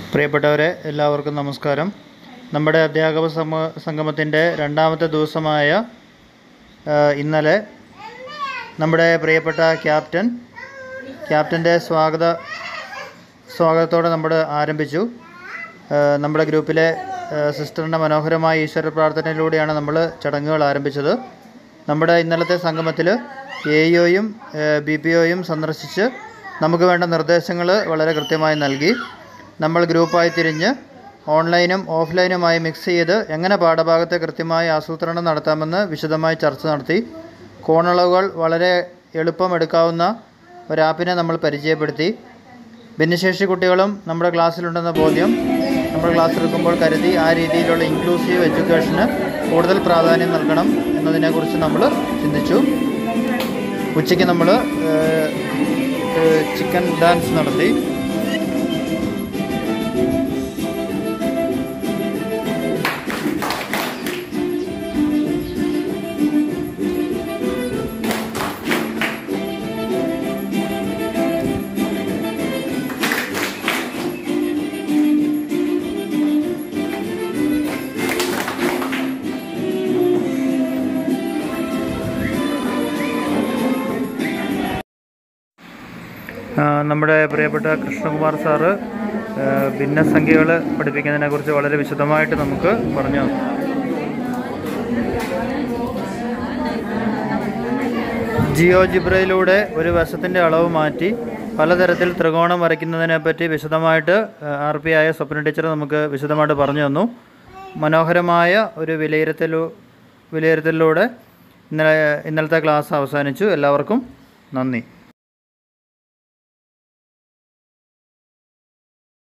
പ്രിയപ്പെട്ടവരെ എല്ലാവർക്കും നമസ്കാരം നമ്മുടെ അധ്യാപക സമ സംഗമത്തിൻ്റെ രണ്ടാമത്തെ ദിവസമായ ആ, ഇന്നലെ നമ്മുടെ പ്രിയപ്പെട്ട ക്യാപ്റ്റൻ ക്യാപ്റ്റൻ്റെ സ്വാഗത സ്വാഗതത്തോടെ നമ്മൾ ആരംഭിച്ചു ആ, നമ്മുടെ ഗ്രൂപ്പിലെ ആ, സിസ്റ്ററിൻ്റെ മനോഹരമായ ഈശ്വര പ്രാർത്ഥനയിലൂടെയാണ് നമ്മൾ ചടങ്ങുകൾ ആരംഭിച്ചത് നമ്മുടെ ഇന്നലത്തെ സംഗമത്തിൽ എ ഇഒയും ബി പി ഒയും സന്ദർശിച്ച് നമുക്ക് വേണ്ട നിർദ്ദേശങ്ങൾ വളരെ കൃത്യമായി നൽകി നമ്മൾ ഗ്രൂപ്പായി തിരിഞ്ഞ് ഓൺലൈനും ഓഫ്ലൈനുമായി മിക്സ് ചെയ്ത് എങ്ങനെ പാഠഭാഗത്തെ കൃത്യമായി ആസൂത്രണം നടത്താമെന്ന് വിശദമായി ചർച്ച നടത്തി കോണളവുകൾ വളരെ എളുപ്പം എടുക്കാവുന്ന ഒരു ആപ്പിനെ നമ്മൾ പരിചയപ്പെടുത്തി ഭിന്നശേഷി കുട്ടികളും നമ്മുടെ ക്ലാസ്സിലുണ്ടെന്ന ബോധ്യം നമ്മൾ ക്ലാസ് എടുക്കുമ്പോൾ കരുതി ആ രീതിയിലുള്ള ഇൻക്ലൂസീവ് എഡ്യൂക്കേഷന് കൂടുതൽ പ്രാധാന്യം നൽകണം എന്നതിനെക്കുറിച്ച് നമ്മൾ ചിന്തിച്ചു ഉച്ചയ്ക്ക് നമ്മൾ ചിക്കൻ ഡാൻസ് നടത്തി ആ, നമ്മുടെ പ്രിയപ്പെട്ട കൃഷ്ണകുമാർ സാറ് ആ, ഭിന്നസംഖ്യകൾ പഠിപ്പിക്കുന്നതിനെക്കുറിച്ച് വളരെ വിശദമായിട്ട് നമുക്ക് പറഞ്ഞു തന്നു. ജിയോ ജിബ്രയിലൂടെ ഒരു വശത്തിൻ്റെ അളവ് മാറ്റി പലതരത്തിൽ ത്രികോണം വരയ്ക്കുന്നതിനെ പറ്റി വിശദമായിട്ട് ആർ പി ആയ സ്വപ്ന ടീച്ചർ നമുക്ക് വിശദമായിട്ട് പറഞ്ഞു തന്നു മനോഹരമായ ഒരു വിലയിരുത്തലു വിലയിരുത്തലിലൂടെ ഇന്നലെ ഇന്നലത്തെ ക്ലാസ് അവസാനിച്ചു എല്ലാവർക്കും നന്ദി